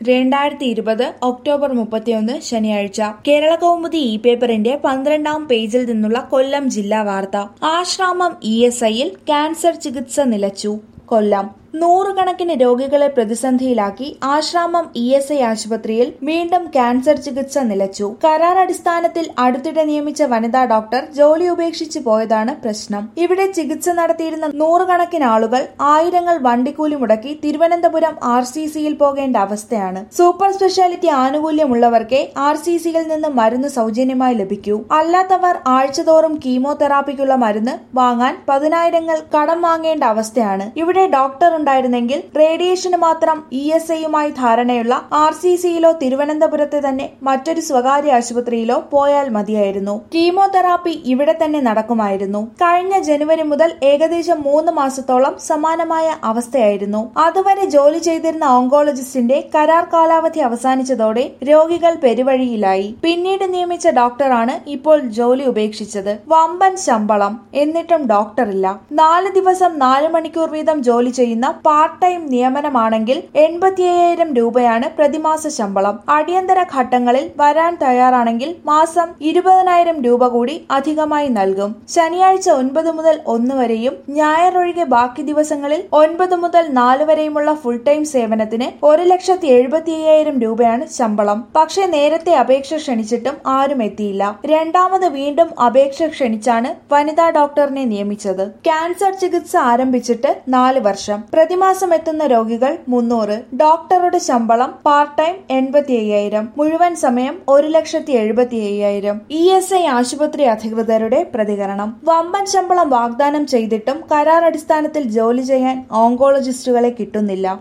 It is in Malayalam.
രണ്ടായിരത്തി ഇരുപത് ഒക്ടോബർ മുപ്പത്തിയൊന്ന് ശനിയാഴ്ച കേരള കൗമുദി ഇ പേപ്പറിന്റെ പന്ത്രണ്ടാം പേജിൽ നിന്നുള്ള കൊല്ലം ജില്ലാ വാർത്ത ആശ്രാമം ഇ എസ് ഐയിൽ ക്യാൻസർ ചികിത്സ നിലച്ചു കൊല്ലം നൂറുകണക്കിന് രോഗികളെ പ്രതിസന്ധിയിലാക്കി ആശ്രാമം ഇ എസ് ഐ ആശുപത്രിയിൽ വീണ്ടും ക്യാൻസർ ചികിത്സ നിലച്ചു കരാർ അടിസ്ഥാനത്തിൽ അടുത്തിടെ നിയമിച്ച വനിതാ ഡോക്ടർ ജോലി ഉപേക്ഷിച്ച് പോയതാണ് പ്രശ്നം ഇവിടെ ചികിത്സ നടത്തിയിരുന്ന നൂറുകണക്കിന് ആളുകൾ ആയിരങ്ങൾ വണ്ടിക്കൂലി മുടക്കി തിരുവനന്തപുരം ആർ സി സിയിൽ പോകേണ്ട അവസ്ഥയാണ് സൂപ്പർ സ്പെഷ്യാലിറ്റി ആനുകൂല്യമുള്ളവർക്കേ ആർ സി സിയിൽ നിന്ന് മരുന്ന് സൗജന്യമായി ലഭിക്കൂ അല്ലാത്തവർ ആഴ്ചതോറും കീമോതെറാപ്പിക്കുള്ള മരുന്ന് വാങ്ങാൻ പതിനായിരങ്ങൾ കടം വാങ്ങേണ്ട അവസ്ഥയാണ് ഇവിടെ ഡോക്ടർ ഉണ്ടായിരുന്നെങ്കിൽ റേഡിയേഷന് മാത്രം ഇ എസ് ഐയുമായി ധാരണയുള്ള ആർ സി സിയിലോ തിരുവനന്തപുരത്തെ തന്നെ മറ്റൊരു സ്വകാര്യ ആശുപത്രിയിലോ പോയാൽ മതിയായിരുന്നു കീമോതെറാപ്പി ഇവിടെ തന്നെ നടക്കുമായിരുന്നു കഴിഞ്ഞ ജനുവരി മുതൽ ഏകദേശം മൂന്ന് മാസത്തോളം സമാനമായ അവസ്ഥയായിരുന്നു അതുവരെ ജോലി ചെയ്തിരുന്ന ഓങ്കോളജിസ്റ്റിന്റെ കരാർ കാലാവധി അവസാനിച്ചതോടെ രോഗികൾ പെരുവഴിയിലായി പിന്നീട് നിയമിച്ച ഡോക്ടറാണ് ഇപ്പോൾ ജോലി ഉപേക്ഷിച്ചത് വമ്പൻ ശമ്പളം എന്നിട്ടും ഡോക്ടറില്ല നാല് ദിവസം നാല് മണിക്കൂർ വീതം ജോലി ചെയ്യുന്ന പാർട്ട് ടൈം നിയമനമാണെങ്കിൽ എൺപത്തി അയ്യായിരം രൂപയാണ് പ്രതിമാസ ശമ്പളം അടിയന്തര ഘട്ടങ്ങളിൽ വരാൻ തയ്യാറാണെങ്കിൽ മാസം ഇരുപതിനായിരം രൂപ കൂടി അധികമായി നൽകും ശനിയാഴ്ച ഒൻപത് മുതൽ ഒന്ന് വരെയും ഞായർ ഒഴികെ ബാക്കി ദിവസങ്ങളിൽ ഒൻപത് മുതൽ നാല് വരെയുമുള്ള ഫുൾ ടൈം സേവനത്തിന് ഒരു ലക്ഷത്തി എഴുപത്തി അയ്യായിരം രൂപയാണ് ശമ്പളം പക്ഷേ നേരത്തെ അപേക്ഷ ക്ഷണിച്ചിട്ടും ആരും എത്തിയില്ല രണ്ടാമത് വീണ്ടും അപേക്ഷ ക്ഷണിച്ചാണ് വനിതാ ഡോക്ടറിനെ നിയമിച്ചത് ക്യാൻസർ ചികിത്സ ആരംഭിച്ചിട്ട് നാല് വർഷം പ്രതിമാസം എത്തുന്ന രോഗികൾ മുന്നൂറ് ഡോക്ടറുടെ ശമ്പളം പാർട്ട് ടൈം എൺപത്തി അയ്യായിരം മുഴുവൻ സമയം ഒരു ലക്ഷത്തി എഴുപത്തി അയ്യായിരം ഇ എസ് ഐ ആശുപത്രി അധികൃതരുടെ പ്രതികരണം വമ്പൻ ശമ്പളം വാഗ്ദാനം ചെയ്തിട്ടും കരാർ അടിസ്ഥാനത്തിൽ ജോലി ചെയ്യാൻ ഓങ്കോളജിസ്റ്റുകളെ കിട്ടുന്നില്ല